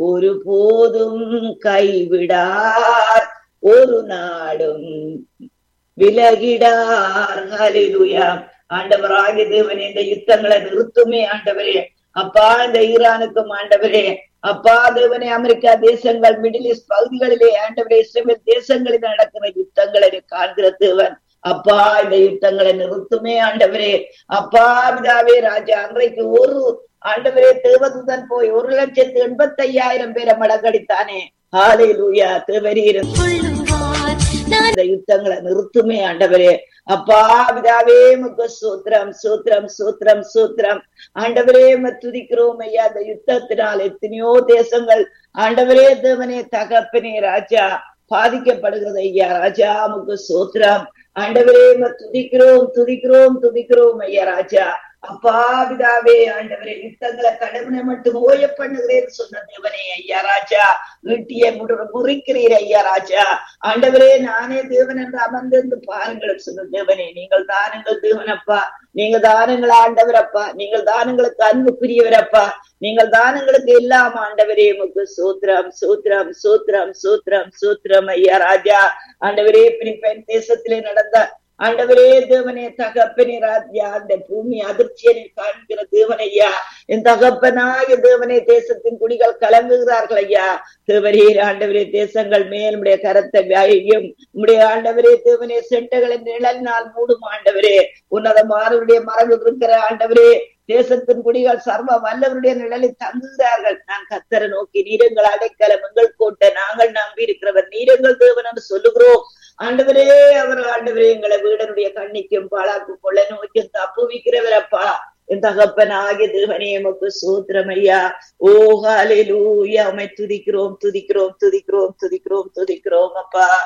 ஒரு போதும் கைவிடார் ஒரு நாடும் விலகிடார் ஹalleluya ஆண்டவராகிய தேவனே இந்த யுத்தங்களை நிறுத்துமே ஆண்டவரே அப்பா இந்த ஈரானுக்கும் ஆண்டவரே அப்பா தேவனே அமெரிக்கா தேசங்கள் மிடில் ஈஸ்ட் பகுதிகளிலே ஆண்டவரே இஸ்ரேல் தேசங்களில் நடக்கிற யுத்தங்களை காண்கிற தேவன் அப்பா இந்த யுத்தங்களை நிறுத்துமே ஆண்டவரே அப்பா பிதாவே ராஜா அன்றைக்கு ஒரு ஆண்டவரே தேவதூதன் போய் ஒரு லட்சத்து எண்பத்தி ஐயாயிரம் பேரை மடங்கடித்தானே ஹாலே லூயா தேவரீர் இந்த யுத்தங்களை நிறுத்துமே ஆண்டவரே அப்பா பிதாவே முக்க சூத்திரம் சூத்திரம் சூத்திரம் சூத்திரம் ஆண்டவரே துதிக்கிறோம் ஐயா இந்த யுத்தத்தினால் எத்தனையோ தேசங்கள் ஆண்டவரே தேவனே தகப்பனே ராஜா பாதிக்கப்படுகிறது ஐயா ராஜா முக்கு சூத்திரம் ஆண்டவரே துதிக்கிறோம் துதிக்கிறோம் துதிக்கிறோம் ஐயா ராஜா அப்பா பிதாவே ஆண்டவரே யுத்தங்களை கடவுளை மட்டும் ஓய பண்ணுகிறேன் சொன்ன தேவனே ஐயா ராஜா வீட்டிய முறிக்கிறீர் ஐயா ராஜா ஆண்டவரே நானே தேவன் என்று அமர்ந்திருந்து பாருங்கள் சொன்ன தேவனே நீங்கள் தானுங்கள் தேவனப்பா நீங்க தானங்கள் ஆண்டவரப்பா நீங்கள் தானங்களுக்கு அன்புக்குரியவரப்பா நீங்கள் தானங்களுக்கு எல்லாம் ஆண்டவரே உமக்கு சூத்திரம் சூத்திரம் சூத்திரம் சூத்திரம் சூத்திரம் ஐயா ராஜா ஆண்டவரே பிலிப்பைன் தேசத்திலே நடந்த ஆண்டவரே தேவனே தகப்பனே ராஜ்யா அந்த பூமி அதிர்ச்சியை காண்கிற தேவனையா என் தகப்பனாய தேவனே தேசத்தின் குடிகள் கலங்குகிறார்கள் ஐயா தேவரே ஆண்டவரே தேசங்கள் மேல் உடைய கரத்தை வியாயும் உடைய ஆண்டவரே தேவனே செட்டைகளின் நிழலினால் மூடும் ஆண்டவரே உன்னதமானவருடைய மரபு இருக்கிற ஆண்டவரே தேசத்தின் குடிகள் சர்வ வல்லவருடைய நிழலில் தங்குகிறார்கள் நான் கத்தரை நோக்கி நீரங்கள் அடைக்கலம் எங்கள் கோட்டை நாங்கள் நம்பி இருக்கிறவர் நீரங்கள் தேவன் என்று சொல்லுகிறோம் ஆண்டவரே அவர் ஆண்டவரே எங்களை வீடனுடைய கண்ணிக்கும் பாழாக்கும் கொள்ள நோக்கியும் தப்புவிக்கிறவரப்பா என் தகப்பன் ஆகிய தேவனே எமக்கு சூத்திரமையா ஓ ஹாலே லூயா உமை துதிக்கிறோம் துதிக்கிறோம் துதிக்கிறோம் துதிக்கிறோம் துதிக்கிறோம் அப்பா